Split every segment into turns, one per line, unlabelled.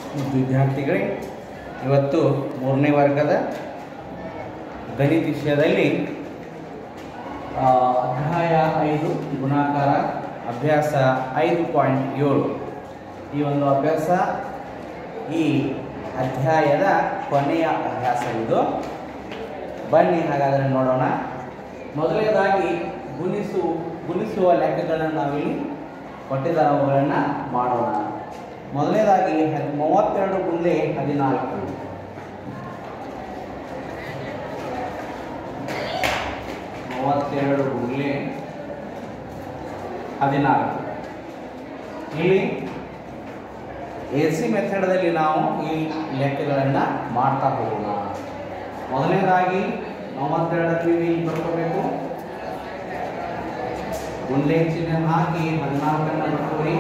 ವಿದ್ಯಾರ್ಥಿಗಳೇ ಇವತ್ತು ಮೂರನೇ ವರ್ಗದ ಗಣಿತ ವಿಷಯದಲ್ಲಿ ಆ, ಅಧ್ಯಾಯ ಐದು ಗುಣಾಕಾರ ಅಭ್ಯಾಸ ಐದು ಪಾಯಿಂಟ್ ಏಳು ಈ ಒಂದು ಅಭ್ಯಾಸ ಈ ಅಧ್ಯಾಯದ ಕೊನೆಯ ಅಭ್ಯಾಸ ಇದು ಬನ್ನಿ ಹಾಗಾದರೆ ನೋಡೋಣ ಮೊದಲನೇದಾಗಿ ಗುಣಿಸು ಗುಣಿಸುವ ಲೆಕ್ಕಗಳನ್ನು ನಾವಿಲ್ಲಿ ಕೊಟ್ಟಿದ್ದಾರೆ ಅವುಗಳನ್ನು ಮಾಡೋಣ ಮೊದಲನೇದಾಗಿ ಹದ್- ಮೂವತ್ತೆರಡು ಗುಂಡ್ಲೆ ಹದಿನಾಲ್ಕು ಮೂವತ್ತೆರಡು ಗುಂಡ್ಲೆ ಹದಿನಾಲ್ಕು ಇಲ್ಲಿ ಎ ಸಿ ಮೆಥಡದಲ್ಲಿ ನಾವು ಈ ಲೆಕ್ಕಗಳನ್ನು ಮಾಡ್ತಾ ಹೋಗೋಣ ಮೊದಲನೇದಾಗಿ ಮೂವತ್ತೆರಡಕ್ಕೆ ಇಲ್ಲಿ ಬರ್ಕೋಬೇಕು ಗುಂಡ್ಲೆ ಚಿಹ್ನೆ ಹಾಕಿ ಹದಿನಾಲ್ಕನ್ನು ಬರ್ಕೋರಿ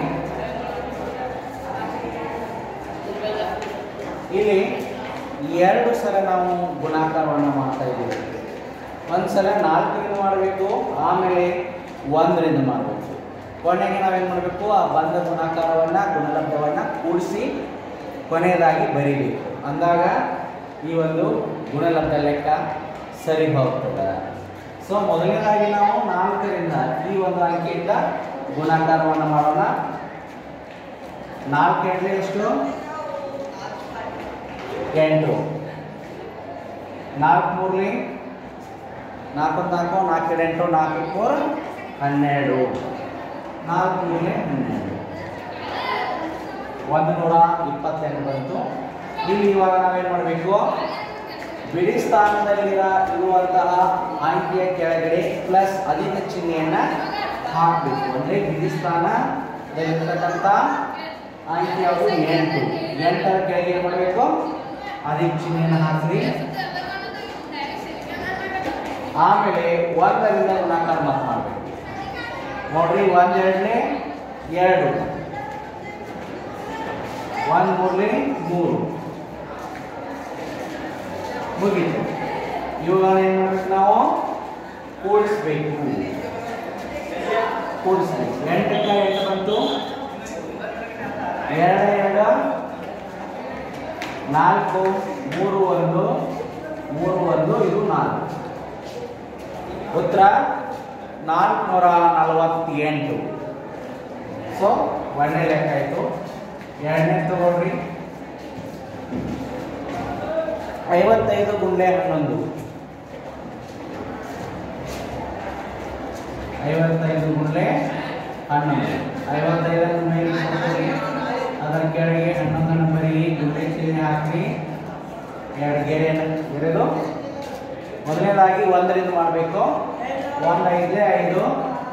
ಇಲ್ಲಿ ಎರಡು ಸಲ ನಾವು ಗುಣಾಕಾರವನ್ನು ಮಾಡ್ತಾ ಇದ್ದೀವಿ ಒಂದು ಸಲ ನಾಲ್ಕರಿಂದ ಮಾಡಬೇಕು ಆಮೇಲೆ ಒಂದರಿಂದ ಮಾಡಬೇಕು ಕೊನೆಗೆ ನಾವೇನು ಮಾಡಬೇಕು ಆ ಬಂದ ಗುಣಾಕಾರವನ್ನು ಗುಣಲಬ್ಧವನ್ನು ಕೂಡಿಸಿ ಕೊನೆಯದಾಗಿ ಬರೀಬೇಕು ಅಂದಾಗ ಈ ಒಂದು ಗುಣಲಬ್ಧ ಲೆಕ್ಕ ಸರಿ ಹೋಗ್ತದೆ ಸೊ ಮೊದಲನೇದಾಗಿ ನಾವು ನಾಲ್ಕರಿಂದ ಈ ಒಂದು ಅಂಕಿಯಿಂದ ಗುಣಾಕಾರವನ್ನು ಮಾಡೋಣ ನಾಲ್ಕು ಎಂಟ್ರೆ ಎಷ್ಟು ಎಂಟು ನಾಲ್ಕು ಮೂರಲಿ ನಾಲ್ಕು ನಾಲ್ಕು ನಾಲ್ಕು ಎರಡು ಎಂಟು ನಾಲ್ಕು ಮೂರು ಹನ್ನೆರಡು ನಾಲ್ಕು ಮೂರಲಿ ಹನ್ನೆರಡು ಒಂದು ನೂರ ಇಪ್ಪತ್ತೆಂಟು ಬಂತು ಇಲ್ಲಿ ಇವಾಗ ನಾವೇನು ಮಾಡಬೇಕು ಬಿಡಿ ಸ್ಥಾನದಲ್ಲಿರ ಇರುವಂತಹ ಅಂಕಿಯ ಕೆಳಗಡೆ ಪ್ಲಸ್ ಅಧಿಕ ಚಿಹ್ನೆಯನ್ನು ಹಾಕಬೇಕು ಅಂದರೆ ಬಿಡಿ ಸ್ಥಾನದಲ್ಲಿರ್ತಕ್ಕಂಥ ಅಂಕಿ ಯಾವುದು ಎಂಟು ಎಂಟರ ಕೆಳಗೆ ಏನು ಮಾಡಬೇಕು ಅಧಿಕ ಚಿಹ್ನೆಯನ್ನು ಹಾಕ್ರಿ ಆಮೇಲೆ ಒಂದರಿಂದ ಗುಣಾಕಾರ ಮತ್ತೆ ಮಾಡಬೇಕು ನೋಡ್ರಿ ಒಂದ್ ಎರಡನೇ ಎರಡು ಒಂದ್ ಮೂರನೇ ಮೂರು ಮುಗೀತು ಇವುಗಳನ್ನ ಏನು ಮಾಡ್ಬೇಕು ನಾವು ಕೂಡಿಸ್ಬೇಕು ಕೂಡಿಸ್ಬೇಕು ಎಂಟಕ್ಕೆ ಎಂಟು ಬಂತು ಎರಡು ಎರಡು ನಾಲ್ಕು ಮೂರು ಒಂದು ಮೂರು ಒಂದು ಇದು ನಾಲ್ಕು ಉತ್ತರ ನಾಲ್ಕುನೂರ ನಲವತ್ತೆಂಟು ಸೊ ಒಂದನೇ ಲೆಕ್ಕ ಆಯಿತು ಎರಡನೇ ತಗೊಳ್ರಿ ಐವತ್ತೈದು ಗುಂಡ್ಲೆ ಹನ್ನೊಂದು ಐವತ್ತೈದು ಗುಂಡ್ಲೆ ಹನ್ನೊಂದು ಐವತ್ತೈದನ್ನು ಮೇಲೆ ಕೊಡ್ತೀರಿ ಅದರ ಕೆಳಗೆ ಹನ್ನೊಂದನ್ನು ಬರೀ ಗುಂಡ್ಲೆ ಚಿಹ್ನೆ ಹಾಕಿ ಎರಡು ಗೆರೆಯನ್ನು ಎರೆದು ಮೊದಲನೇದಾಗಿ ಒಂದರಿಂದ ಮಾಡಬೇಕು ಒಂದು ಐದೇ ಐದು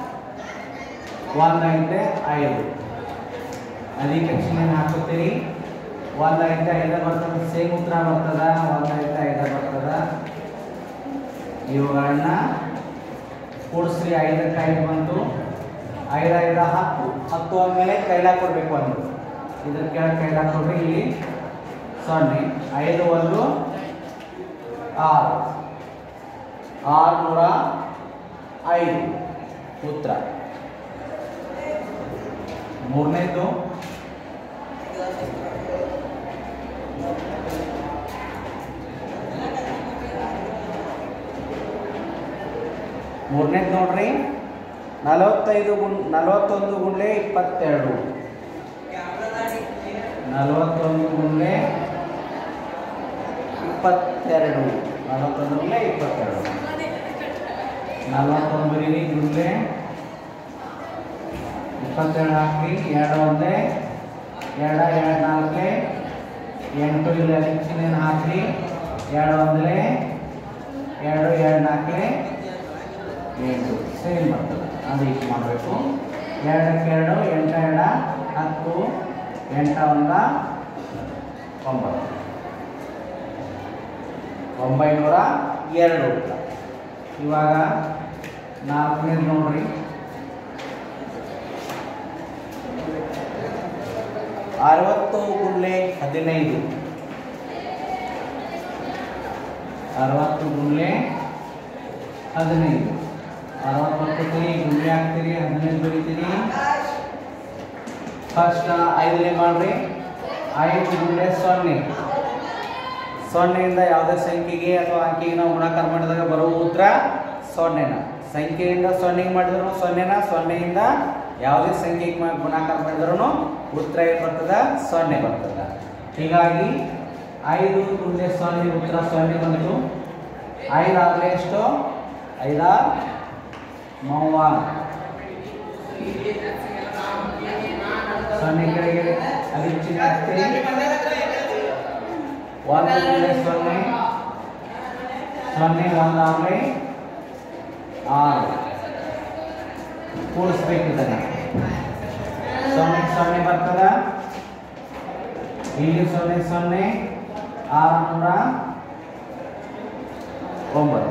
ಒಂದು ಐದೇ ಐದು ಅದಕ್ಕೆ ಚಿಹ್ನೆ ಹಾಕುತ್ತೀರಿ ಒಂದು ಐದು ಐದ ಬರ್ತದ ಸೇಮ್ ಉತ್ತರ ಬರ್ತದ ಒಂದು ಐದು ಐದ ಬರ್ತದ ಇವುಗಳನ್ನ ಕೂಡಿಸ್ರಿ ಐದಕ್ಕೆ ಐದು ಬಂತು ಐದು ಐದ ಹತ್ತು ಹತ್ತು ಆದಮೇಲೆ ಕೈಲಾಕ್ ಕೊಡ್ಬೇಕು ಒಂದು ಇದ್ರ ಕೆಳಗೆ ಕೈಲಾಕ್ ಕೊಡ್ರಿ ಇಲ್ಲಿ ಸೊನ್ನೆ ಐದು ಒಂದು ಆರು ಆರುನೂರ ಐದು ಉತ್ತರ ಮೂರನೇದು ಮೂರನೇದು ನೋಡ್ರಿ ನಲವತ್ತೈದು ಗುಣ್ ನಲವತ್ತೊಂದು ಗುಂಡ್ಲೆ ಇಪ್ಪತ್ತೆರಡು ನಲವತ್ತೊಂದು ಗುಂಡ್ಲೆ ಇಪ್ಪತ್ತೆರಡು ನಲವತ್ತೊಂದು ಗುಂಡ್ಲೆ ಇಪ್ಪತ್ತೆರಡು ನಲವತ್ತೊಂದು ಬರೀರಿ ಗುಂಡ್ಲೆ ಇಪ್ಪತ್ತೆರಡು ಹಾಕಿ ಎರಡು ಒಂದೇ ಎರಡು ಎರಡು ನಾಲ್ಕೇ ಎಂಟು ಇಲ್ಲಿ ಅದಕ್ಕೆ ಚಿಹ್ನೆನ ಹಾಕಿ ಎರಡು ಒಂದಲೇ ಎರಡು ಎರಡು ನಾಲ್ಕೇ ಎಂಟು ಸೇಮ್ ಬರ್ತದೆ ಅದು ಈಗ ಮಾಡಬೇಕು ಎರಡಕ್ಕೆ ಎರಡು ಎಂಟ ಎರಡ ಹತ್ತು ಎಂಟ ಒಂದ ಒಂಬತ್ತು ಒಂಬೈನೂರ ಎರಡು ಉತ್ತರ ಇವಾಗ ನಾಲ್ಕನೇದು ನೋಡ್ರಿ ಅರವತ್ತು ಗುಂಡ್ಲೆ ಹದಿನೈದು ಅರವತ್ತು ಗುಂಡ್ಲೆ ಹದಿನೈದು ಅರವತ್ತು ಬರ್ಕೊತೀರಿ ಗುಂಡ್ಲೆ ಹಾಕ್ತೀರಿ ಹದಿನೈದು ಬರೀತೀರಿ ಫಸ್ಟ್ ಐದನೇ ಮಾಡ್ರಿ ಐದು ಗುಂಡೆ ಸೊನ್ನೆ ಸೊನ್ನೆಯಿಂದ ಯಾವುದೇ ಸಂಖ್ಯೆಗೆ ಅಥವಾ ಅಂಕಿಗೆ ನಾವು ಗುಣಾಕಾರ ಮಾಡಿದಾಗ ಬರುವ ಉತ್ತರ ಸೊನ್ನೆನ ಸಂಖ್ಯೆಯಿಂದ ಸೊನ್ನೆಗೆ ಮಾಡಿದ್ರು ಸೊನ್ನೆನ ಸೊನ್ನೆಯಿಂದ ಯಾವುದೇ ಸಂಖ್ಯೆಗೆ ಮಾ- ಗುಣಾಕಾರ ಮಾಡಿದ್ರು ಉತ್ತರ ಏನು ಬರ್ತದ ಸೊನ್ನೆ ಬರ್ತದ ಹೀಗಾಗಿ ಐದು ಗುಂಡೆ ಸೊನ್ನೆ ಉತ್ತರ ಸೊನ್ನೆ ಬಂತು ಐದಾಗಲೇ ಎಷ್ಟು ಐದಾರು ಮೂವತ್ತು ಸೊನ್ನೆ ಕಡೆಗೆ ಅವಿಚ್ಛಿನ್ನ ಹಾಕ್ತೀರಿ ಒಂದು ಗುಂಡೆ ಸೊನ್ನೆ ಸೊನ್ನೆ ಒಂದಾಗಲೇ ಆರು ಕೂಡಿಸ್ಬೇಕು ಇದನ್ನ ಸೊನ್ನೆ ಸೊನ್ನೆ ಬರ್ತದ ಇಲ್ಲಿ ಸೊನ್ನೆ ಸೊನ್ನೆ ಆರು ನೂರ ಒಂಬತ್ತು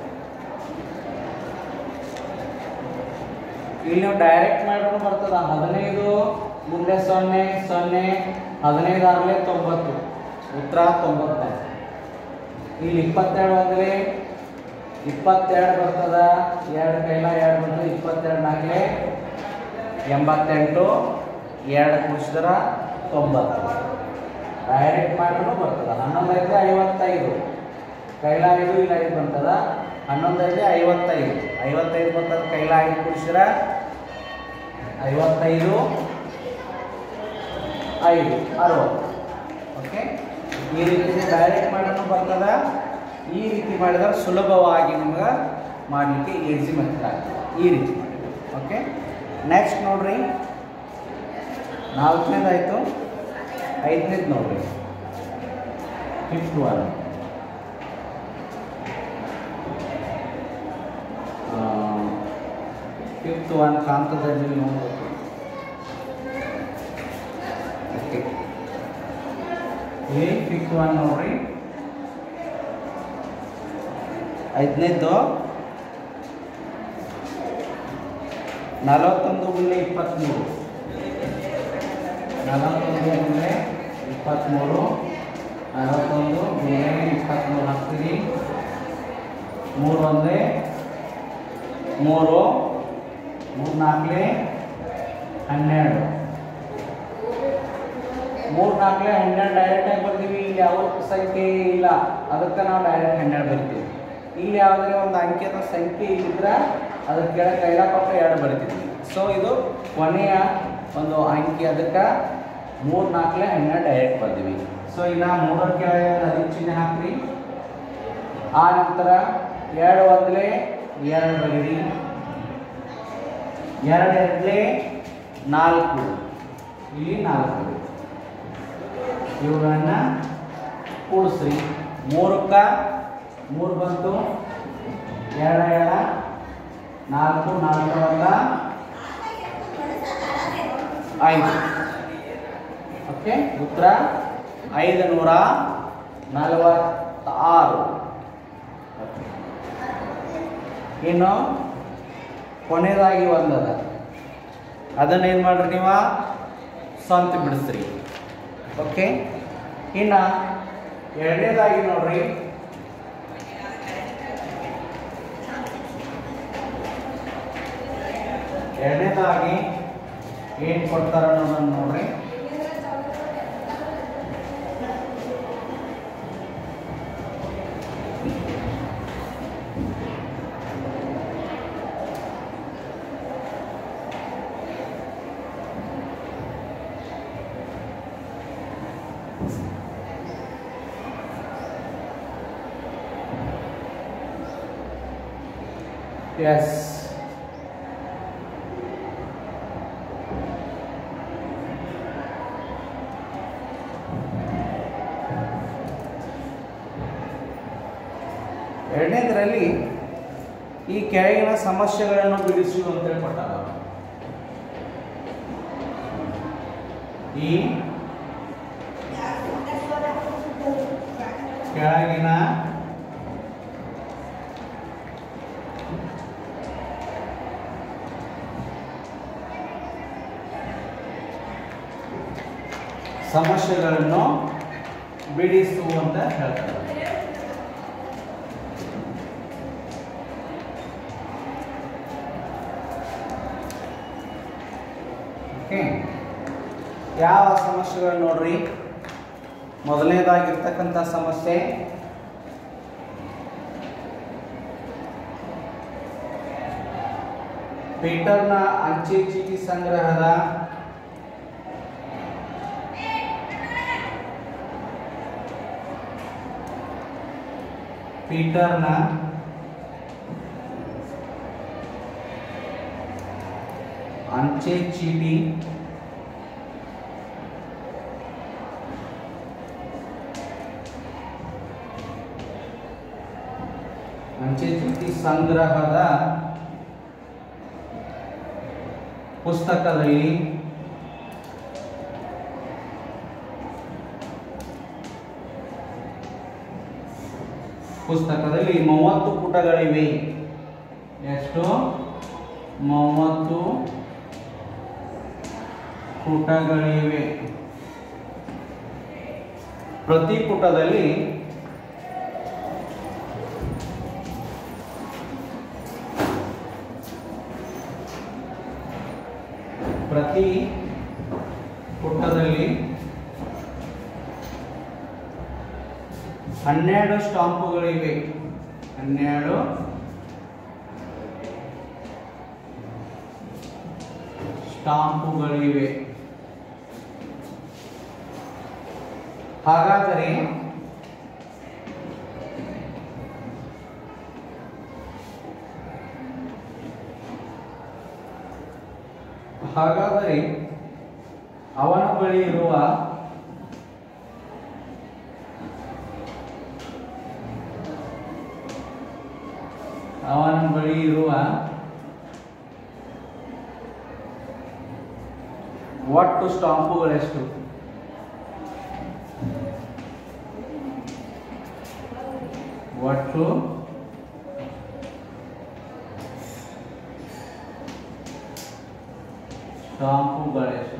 ಇಲ್ಲಿ ನೀವು ಡೈರೆಕ್ಟ್ ಮಾಡಿದ್ರು ಬರ್ತದ ಹದಿನೈದು ಮುಂದೆ ಸೊನ್ನೆ ಸೊನ್ನೆ ಹದಿನೈದು ಆರಲೆ ತೊಂಬತ್ತು ಉತ್ತರ ತೊಂಬತ್ತ ಇಲ್ಲಿ ಇಪ್ಪತ್ತೆರಡು ಅಂದ್ರೆ ಇಪ್ಪತ್ತೆರಡು ಬರ್ತದ ಎರಡು ಕೈಲ ಎರಡು ಬಂದು ಇಪ್ಪತ್ತೆರಡು ನಾಲ್ಕಲೆ ಎಂಬತ್ತೆಂಟು ಎರಡು ಕೂಡಿಸಿದ್ರ ತೊಂಬತ್ತು ಡೈರೆಕ್ಟ್ ಮಾಡಿದ್ರು ಬರ್ತದ ಹನ್ನೊಂದು ಐದು ಐವತ್ತೈದು ಕೈಲ ಐದು ಇಲ್ಲ ಐದು ಬರ್ತದ ಹನ್ನೊಂದು ಐದು ಐವತ್ತೈದು ಐವತ್ತೈದು ಬರ್ತದ ಕೈಲ ಐದು ಕೂಡಿಸಿದ್ರ ಐವತ್ತೈದು ಐದು ಅರವತ್ತು ಓಕೆ ಈ ರೀತಿ ಡೈರೆಕ್ಟ್ ಮಾಡೋದು ಬರ್ತದ ಈ ರೀತಿ ಮಾಡಿದ್ರೆ ಸುಲಭವಾಗಿ ನಿಮ್ಗೆ ಮಾಡಲಿಕ್ಕೆ ಈಸಿ ಮೆಥಡ್ ಆಗ್ತದೆ ಈ ರೀತಿ ಮಾಡಿ ಓಕೆ ನೆಕ್ಸ್ಟ್ ನೋಡ್ರಿ ನಾಲ್ಕನೇದು ಆಯಿತು ಐದನೇದು ನೋಡ್ರಿ ಫಿಫ್ತ್ ಒನ್ ಫಿಫ್ತ್ ಒನ್ ಕಾಂತದಲ್ಲಿ ನೋಡಬೇಕು ಓಕೆ ಇಲ್ಲಿ ಫಿಫ್ತ್ ಒನ್ ನೋಡ್ರಿ ಐದನೇದ್ದು ನಲವತ್ತೊಂದು ಗುಂಡೆ ಇಪ್ಪತ್ತ್ಮೂರು ನಲವತ್ತೊಂದು ಗುಂಡೆ ಇಪ್ಪತ್ತ್ಮೂರು ನಲವತ್ತೊಂದು ಗುಂಡೆ ಇಪ್ಪತ್ತ್ಮೂರು ಹಾಕ್ತೀರಿ ಮೂರು ಒಂದೇ ಮೂರು ಮೂರು ನಾಲ್ಕಲೆ ಹನ್ನೆರಡು ಮೂರು ನಾಲ್ಕಲೆ ಹನ್ನೆರಡು ಡೈರೆಕ್ಟಾಗಿ ಬರ್ತೀವಿ ಇಲ್ಲಿ ಯಾವ ಸಂಖ್ಯೆ ಇಲ್ಲ ಅದಕ್ಕೆ ನಾವು ಡೈರೆಕ್ಟ್ ಹನ್ನೆರಡು ಬರ್ತೀವಿ ಇಲ್ಲಿ ಯಾವುದೇ ಒಂದು ಅಂಕಿತ ಸಂಖ್ಯೆ ಇದ್ರೆ ಅದ್ರ ಕೆಳಗೆ ಕೈಲ ಕೊಟ್ಟು ಎರಡು ಬರ್ತೀವಿ ಸೊ ಇದು ಕೊನೆಯ ಒಂದು ಅಂಕಿ ಅದಕ್ಕೆ ಮೂರು ನಾಲ್ಕಲೆ ಹನ್ನೆರಡು ಡೈರೆಕ್ಟ್ ಬರ್ತೀವಿ ಸೊ ಇನ್ನು ಮೂರರ ಕೆಳಗೆ ಅದಿಕ್ಕೆ ಚಿಹ್ನೆ ಹಾಕ್ರಿ ಆ ನಂತರ ಎರಡು ಒಂದಲೇ ಎರಡು ಬರೀರಿ ಎರಡು ಎರಡಲೇ ನಾಲ್ಕು ಇಲ್ಲಿ ನಾಲ್ಕು ಇವುಗಳನ್ನು ಕೂಡಿಸ್ರಿ ಮೂರಕ್ಕ ಮೂರು ಬಂತು ಎರಡು ಎರಡು ನಾಲ್ಕು ನಾಲ್ಕು ಒಂದ ಐದು ಓಕೆ ಉತ್ತರ ಐದು ನೂರ ನಲವತ್ತಾರು ಇನ್ನು ಕೊನೆಯದಾಗಿ ಒಂದದ ಅದನ್ನ ಏನು ಮಾಡ್ರಿ ನೀವು ಸ್ವಂತ ಬಿಡಿಸ್ರಿ ಓಕೆ ಇನ್ನು ಎರಡನೇದಾಗಿ ನೋಡ್ರಿ ಎರಡನೇದಾಗಿ ಏನು ಕೊಡ್ತಾರ ಅನ್ನೋದನ್ನ ನೋಡ್ರಿ ಎಸ್ ಎರಡನೇದರಲ್ಲಿ ಈ ಕೆಳಗಿನ ಸಮಸ್ಯೆಗಳನ್ನು ಬಿಡಿಸು ಅಂತೇಳಿ ಕೊಟ್ಟಾಗ ಈ ಕೆಳಗಿನ ಸಮಸ್ಯೆಗಳನ್ನು ಬಿಡಿಸು ಅಂತ ಹೇಳ್ತಾರೆ ಓಕೆ ಯಾವ ಸಮಸ್ಯೆಗಳು ನೋಡ್ರಿ ಮೊದಲನೇದಾಗಿರ್ತಕ್ಕಂಥ ಸಮಸ್ಯೆ ಪೀಟರ್ನ ಅಂಚೆ ಚೀಟಿ ಸಂಗ್ರಹದ ಪೀಟರ್ನ ಅಂಚೆ ಚೀಟಿ ಅಂಚೆ ಚೀಟಿ ಸಂಗ್ರಹದ ಪುಸ್ತಕದಲ್ಲಿ ಪುಸ್ತಕದಲ್ಲಿ ಮೂವತ್ತು ಪುಟಗಳಿವೆ ಎಷ್ಟು ಮೂವತ್ತು ಪುಟಗಳಿವೆ ಪ್ರತಿ ಪುಟದಲ್ಲಿ ಪ್ರತಿ ಪುಟದಲ್ಲಿ ಹನ್ನೆರಡು ಸ್ಟಾಂಪುಗಳಿವೆ ಹನ್ನೆರಡು ಸ್ಟಾಂಪುಗಳಿವೆ ಹಾಗಾದರೆ ಹಾಗಾದರೆ ಅವನ ಬಳಿ ಇರುವ ಅವನ ಬಳಿ ಇರುವ ಒಟ್ಟು ಸ್ಟಾಂಪುಗಳೆಷ್ಟು ಒಟ್ಟು ಸ್ಟಾಂಪುಗಳೆಷ್ಟು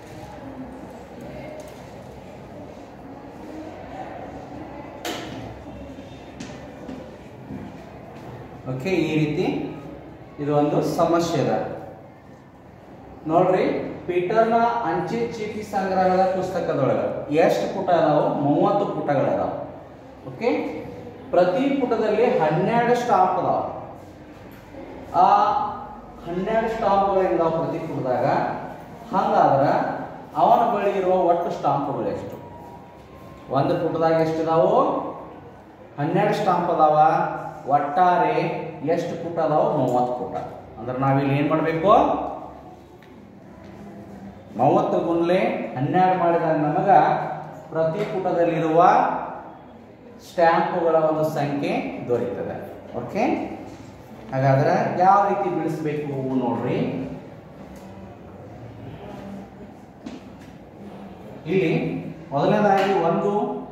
ಓಕೆ ಈ ರೀತಿ ಇದು ಒಂದು ಸಮಸ್ಯೆ ಅದ ನೋಡ್ರಿ ಪೀಟರ್ನ ಅಂಚೆ ಚೀಟಿ ಸಂಗ್ರಹದ ಪುಸ್ತಕದೊಳಗ ಎಷ್ಟು ಪುಟ ಅದಾವು ಮೂವತ್ತು ಪುಟಗಳದಾವ ಓಕೆ ಪ್ರತಿ ಪುಟದಲ್ಲಿ ಹನ್ನೆರಡು ಸ್ಟಾಂಪ್ ಅದಾವ ಆ ಹನ್ನೆರಡು ಸ್ಟಾಂಪ್ಗಳಿಂದ ಪ್ರತಿ ಪುಟದಾಗ ಹಂಗಾದ್ರ ಅವನ ಬಳಿ ಇರುವ ಒಟ್ಟು ಸ್ಟಾಂಪ್ಗಳು ಎಷ್ಟು ಒಂದು ಪುಟದಾಗ ಎಷ್ಟು ಇದಾವು ಹನ್ನೆರಡು ಸ್ಟಾಂಪ್ ಅದಾವ ಒಟ್ಟಾರೆ ಎಷ್ಟು ಪುಟ ಅದಾವ ಮೂವತ್ತು ಪುಟ ಅಂದ್ರೆ ನಾವಿಲ್ಲಿ ಏನು ಮಾಡಬೇಕು ಮೂವತ್ತು ಗುಂಡ್ಲೆ ಹನ್ನೆರಡು ಮಾಡಿದಾಗ ನಮಗ ಪ್ರತಿ ಪುಟದಲ್ಲಿರುವ ಸ್ಟ್ಯಾಂಪುಗಳ ಒಂದು ಸಂಖ್ಯೆ ದೊರೀತದೆ ಓಕೆ ಹಾಗಾದ್ರೆ ಯಾವ ರೀತಿ ಬಿಡಿಸ್ಬೇಕು ನೋಡ್ರಿ ಇಲ್ಲಿ ಮೊದಲನೇದಾಗಿ ಒಂದು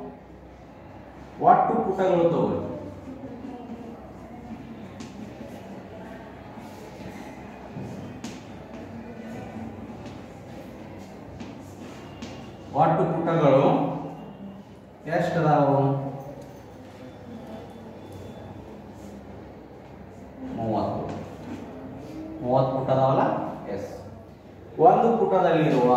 ಒಟ್ಟು ಪುಟಗಳು ತಗೊಳ್ಳಿ ಒಟ್ಟು ಪುಟಗಳು ಎಷ್ಟು ಅದಾವು ಮೂವತ್ತು ಮೂವತ್ತು ಪುಟ ಅದಾವಲ್ಲ ಎಸ್ ಒಂದು ಪುಟದಲ್ಲಿರುವ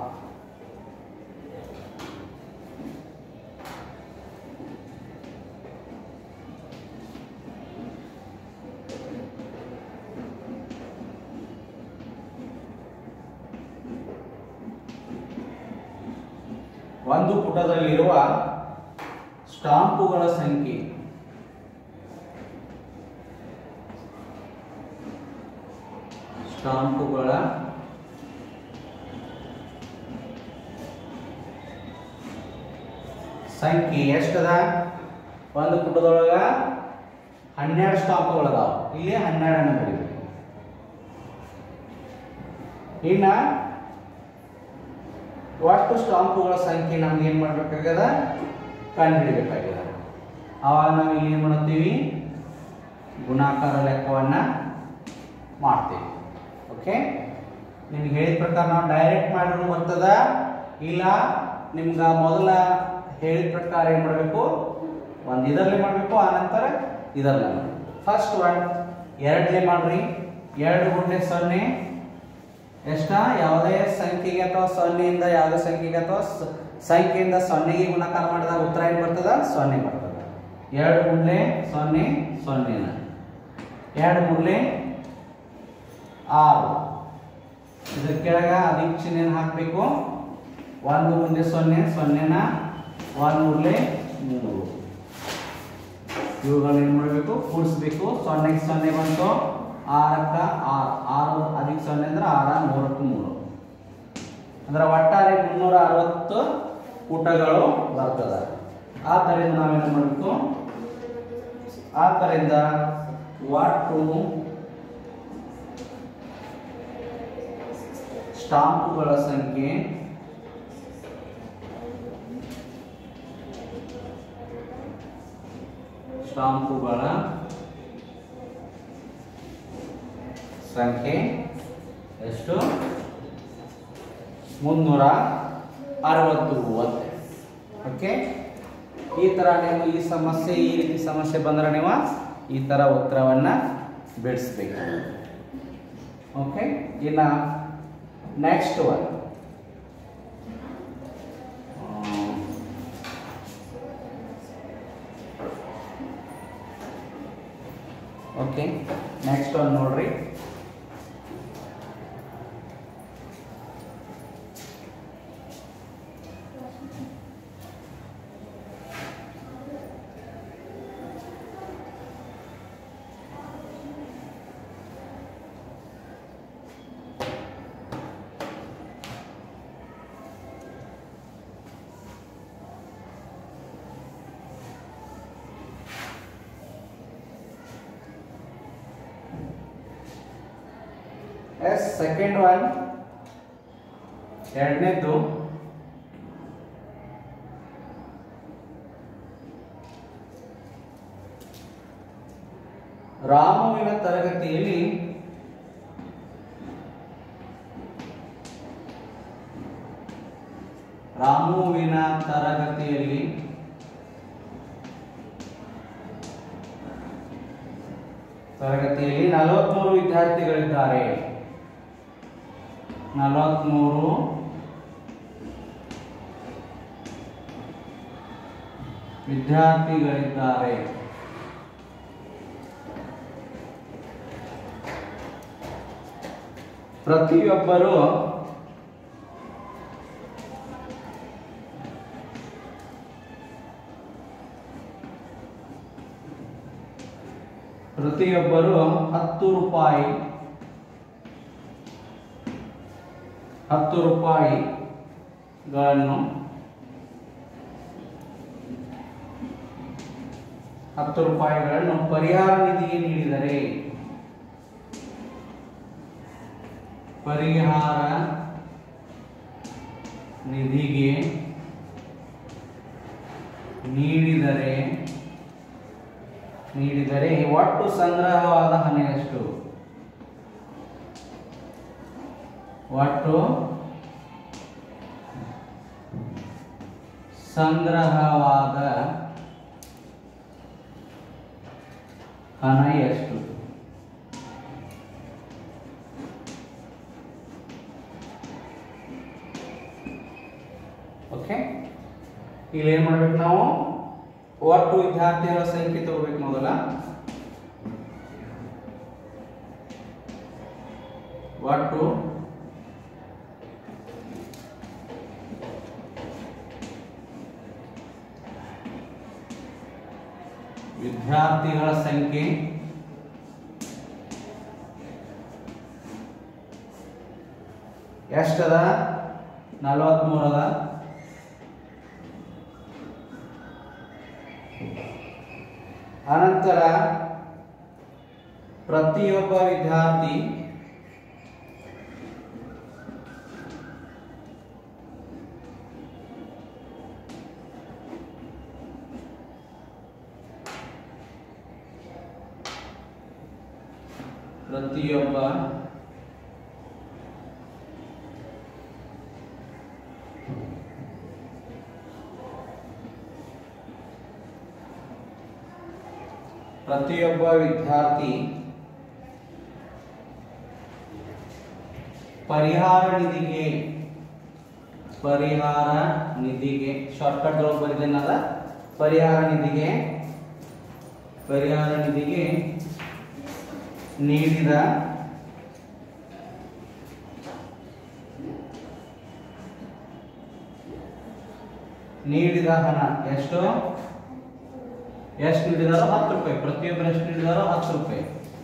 ಒಂದು ಪುಟದಲ್ಲಿರುವ ಸ್ಟಾಂಪುಗಳ ಸಂಖ್ಯೆ ಸ್ಟಾಂಪುಗಳ ಸಂಖ್ಯೆ ಎಷ್ಟದ ಒಂದು ಪುಟದೊಳಗ ಹನ್ನೆರಡು ಸ್ಟಾಂಪುಗಳದಾವ ಇಲ್ಲಿ ಹನ್ನೆರಡನ್ನು ಬರೀಬೇಕು ಇನ್ನ ಒಟ್ಟು ಸ್ಟಾಂಪುಗಳ ಸಂಖ್ಯೆ ನಮ್ಗೆ ಏನು ಮಾಡ್ಬೇಕಾಗ್ಯದ ಕಂಡುಹಿಡಿಬೇಕಾಗ್ಯದ ಆವಾಗ ನಾವು ಇಲ್ಲಿ ಏನು ಮಾಡ್ತೀವಿ ಗುಣಾಕಾರ ಲೆಕ್ಕವನ್ನ ಮಾಡ್ತೀವಿ ಓಕೆ ನಿಮ್ಗೆ ಹೇಳಿದ ಪ್ರಕಾರ ನಾವು ಡೈರೆಕ್ಟ್ ಮಾಡಿದ್ರು ಬರ್ತದ ಇಲ್ಲ ನಿಮ್ಗೆ ಮೊದಲ ಹೇಳಿದ ಪ್ರಕಾರ ಏನು ಮಾಡಬೇಕು ಒಂದು ಇದರಲ್ಲಿ ಮಾಡಬೇಕು ಆನಂತರ ಇದರಲ್ಲಿ ಫಸ್ಟ್ ಒನ್ ಎರಡನೇ ಮಾಡ್ರಿ ಎರಡು ಗುಂಡೆ ಸೊನ್ನೆ ಎಷ್ಟ ಯಾವುದೇ ಸಂಖ್ಯೆಗೆ ಅಥವಾ ಸೊನ್ನೆಯಿಂದ ಯಾವುದೇ ಸಂಖ್ಯೆಗೆ ಅಥವಾ ಸ- ಸಂಖ್ಯೆಯಿಂದ ಸೊನ್ನೆಗೆ ಗುಣಾಕಾರ ಮಾಡಿದಾಗ ಉತ್ತರ ಏನು ಬರ್ತದ ಸೊನ್ನೆ ಬರ್ತದ ಎರಡು ಮೂರಲೆ ಸೊನ್ನೆ ಸೊನ್ನೆನ ಎರಡು ಮೂರಲೆ ಆರು ಇದ್ರ ಕೆಳಗ ಅಧಿಕ ಚಿಹ್ನೆನ ಹಾಕಬೇಕು ಒಂದು ಮುಂದೆ ಸೊನ್ನೆ ಸೊನ್ನೆನ ಒಂದು ಮೂರಲೆ ಮೂರು ಇವುಗಳನ್ನ ಏನು ಮಾಡಬೇಕು ಕೂಡಿಸ್ಬೇಕು ಸೊನ್ನೆಗೆ ಸೊನ್ನೆ ಬಂತು ಆರಕ್ಕ ಆರು ಆರು ಅಧಿಕ ಸೊನ್ನೆ ಅಂದ್ರೆ ಆರ ಮೂರಕ್ಕೆ ಮೂರು ಅಂದ್ರೆ ಒಟ್ಟಾರೆ ಮುನ್ನೂರ ಅರವತ್ತು ಊಟಗಳು ಬರ್ತದೆ ಆದ್ದರಿಂದ ನಾವೇನು ಮಾಡಬೇಕು ಆದ್ದರಿಂದ ಒಟ್ಟು ಸ್ಟಾಂಪುಗಳ ಸಂಖ್ಯೆ ಸ್ಟಾಂಪುಗಳ ಸಂಖ್ಯೆ ಎಷ್ಟು ಮುನ್ನೂರ ಅರವತ್ತು ಒತ್ತೆ ಓಕೆ ಈ ಥರ ನೀವು ಈ ಸಮಸ್ಯೆ ಈ ರೀತಿ ಸಮಸ್ಯೆ ಬಂದ್ರೆ ನೀವು ಈ ಥರ ಉತ್ತರವನ್ನು ಬಿಡಿಸ್ಬೇಕು ಓಕೆ ಇನ್ನು next one okay next one ನೋಡ್ರಿ ಎಸ್ ಸೆಕೆಂಡ್ ಒನ್ ಎರಡನೇದ್ದು ರಾಮುವಿನ ತರಗತಿಯಲ್ಲಿ ರಾಮುವಿನ ತರಗತಿಯಲ್ಲಿ ತರಗತಿಯಲ್ಲಿ ನಲವತ್ಮೂರು ವಿದ್ಯಾರ್ಥಿಗಳಿದ್ದಾರೆ ನಲವತ್ಮೂರು ವಿದ್ಯಾರ್ಥಿಗಳಿದ್ದಾರೆ ಪ್ರತಿಯೊಬ್ಬರು ಪ್ರತಿಯೊಬ್ಬರು ಹತ್ತು ರೂಪಾಯಿ ಹತ್ತು ರೂಪಾಯಿಗಳನ್ನು ಹತ್ತು ರೂಪಾಯಿಗಳನ್ನು ಪರಿಹಾರ ನಿಧಿಗೆ ನೀಡಿದರೆ ಪರಿಹಾರ ನಿಧಿಗೆ ನೀಡಿದರೆ ನೀಡಿದರೆ ಒಟ್ಟು ಸಂಗ್ರಹವಾದ ಹಣ ಎಷ್ಟು ಒಟ್ಟು ಸಂಗ್ರಹವಾದ ಹಣ ಎಷ್ಟು ಓಕೆ ಇಲ್ಲಿ ಏನ್ ಮಾಡ್ಬೇಕು ನಾವು ಒಟ್ಟು ವಿದ್ಯಾರ್ಥಿಗಳ ಸಂಖ್ಯೆ ತಗೋಬೇಕು ಮೊದಲ ಒಟ್ಟು ವಿದ್ಯಾರ್ಥಿಗಳ ಸಂಖ್ಯೆ ಎಷ್ಟದ ನಲವತ್ಮೂರು ಅದ ಅನಂತರ ಪ್ರತಿಯೊಬ್ಬ ವಿದ್ಯಾರ್ಥಿ ಪ್ರತಿಯೊಬ್ಬ ಪ್ರತಿಯೊಬ್ಬ ವಿದ್ಯಾರ್ಥಿ ಪರಿಹಾರ ನಿಧಿಗೆ ಪರಿಹಾರ ನಿಧಿಗೆ ಶಾರ್ಟ್ಕಟ್ ಒಳಗೆ ಬರೆದೇನಲ್ಲ ಪರಿಹಾರ ನಿಧಿಗೆ ಪರಿಹಾರ ನಿಧಿಗೆ ನೀಡಿದ ನೀಡಿದ ಹಣ ಎಷ್ಟು ಎಷ್ಟು ನೀಡಿದಾರೋ ಹತ್ತು ರೂಪಾಯಿ ಪ್ರತಿಯೊಬ್ಬರು ಎಷ್ಟು ನೀಡಿದಾರೋ ಹತ್ತು ರೂಪಾಯಿ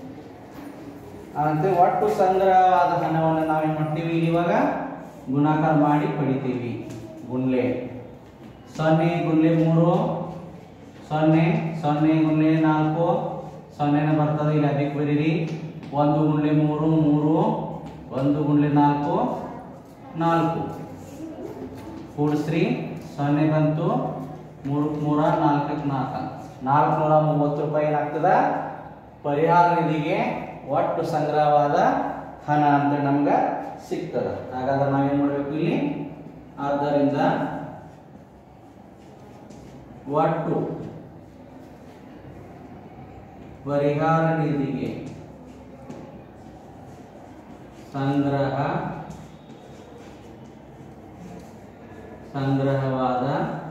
ಅಂತ ಒಟ್ಟು ಸಂಗ್ರಹವಾದ ಹಣವನ್ನು ನಾವೇನ್ ಮಾಡ್ತೀವಿ ಇವಾಗ ಗುಣಾಕಾರ ಮಾಡಿ ಪಡಿತೀವಿ ಗುಣ್ಲೆ ಸೊನ್ನೆ ಗುಣ್ಲೆ ಮೂರು ಸೊನ್ನೆ ಸೊನ್ನೆ ಗುಣ್ಲೆ ನಾಲ್ಕು ಸೊನ್ನೆನ ಬರ್ತದೆ ಇಲ್ಲಿ ಅದಕ್ಕೆ ಬರೀರಿ ಒಂದು ಗುಣ್ಲೆ ಮೂರು ಮೂರು ಒಂದು ಗುಣ್ಲೆ ನಾಲ್ಕು ನಾಲ್ಕು ಕೂಡಿಸ್ರಿ ಸೊನ್ನೆ ಬಂತು ಮೂರು ಮೂರ ನಾಲ್ಕಕ್ಕೆ ನಾಲ್ಕು ನಾಲ್ಕುನೂರ ಮೂವತ್ತು ರೂಪಾಯಿ ಏನಾಗ್ತದ ಪರಿಹಾರ ನಿಧಿಗೆ ಒಟ್ಟು ಸಂಗ್ರಹವಾದ ಹಣ ಅಂತ ನಮ್ಗೆ ಸಿಗ್ತದ ಹಾಗಾದ್ರೆ ನಾವೇನ್ ಮಾಡಬೇಕು ಇಲ್ಲಿ ಆದ್ದರಿಂದ ಒಟ್ಟು ಪರಿಹಾರ ನಿಧಿಗೆ ಸಂಗ್ರಹ ಸಂಗ್ರಹವಾದ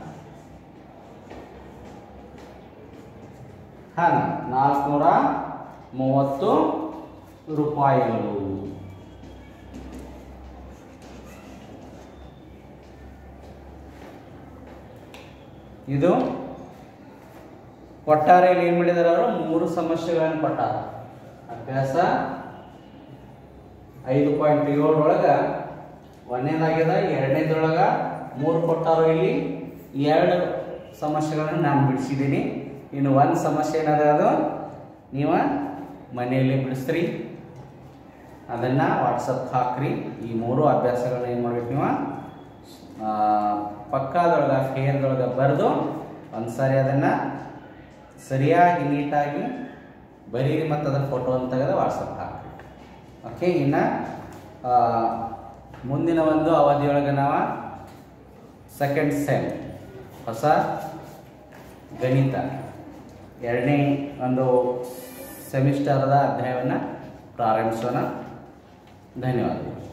ಹಣ ನಾಲ್ಕುನೂರ ಮೂವತ್ತು ರೂಪಾಯಿಗಳು ಇದು ಒಟ್ಟಾರೆಯಲ್ಲಿ ಏನು ಮಾಡಿದಾರೆ ಅವರು ಮೂರು ಸಮಸ್ಯೆಗಳನ್ನು ಕೊಟ್ಟಾರ ಅಭ್ಯಾಸ ಐದು ಪಾಯಿಂಟ್ ಏಳರೊಳಗೆ ಒಂದನೇದಾಗ್ಯದ ಎರಡನೇದ್ರೊಳಗ ಮೂರು ಕೊಟ್ಟಾರೋ ಇಲ್ಲಿ ಎರಡು ಸಮಸ್ಯೆಗಳನ್ನು ನಾನು ಬಿಡಿಸಿದ್ದೀನಿ ಇನ್ನು ಒಂದು ಸಮಸ್ಯೆ ಏನದ ಅದು ನೀವು ಮನೆಯಲ್ಲಿ ಬಿಡಿಸ್ರಿ ಅದನ್ನು ವಾಟ್ಸಪ್ ಹಾಕ್ರಿ ಈ ಮೂರು ಅಭ್ಯಾಸಗಳನ್ನ ಏನು ಮಾಡ್ಬೇಕು ನೀವು ಆ, ಪಕ್ಕದೊಳಗೆ ಫೇರ್ದೊಳಗೆ ಬರೆದು ಒಂದು ಸಾರಿ ಅದನ್ನು ಸರಿಯಾಗಿ ನೀಟಾಗಿ ಬರೀರಿ ಮತ್ತು ಅದರ ಫೋಟೋವನ್ನು ತೆಗೆದು ವಾಟ್ಸಪ್ ಹಾಕ್ರಿ ಓಕೆ ಇನ್ನು ಆ, ಮುಂದಿನ ಒಂದು ಅವಧಿಯೊಳಗೆ ನಾವು ಸೆಕೆಂಡ್ ಸೆಮ್ ಹೊಸ ಗಣಿತ ಎರಡನೇ ಒಂದು ಸೆಮಿಸ್ಟರ್ದ ಅಧ್ಯಾಯವನ್ನು ಪ್ರಾರಂಭಿಸೋಣ ಧನ್ಯವಾದಗಳು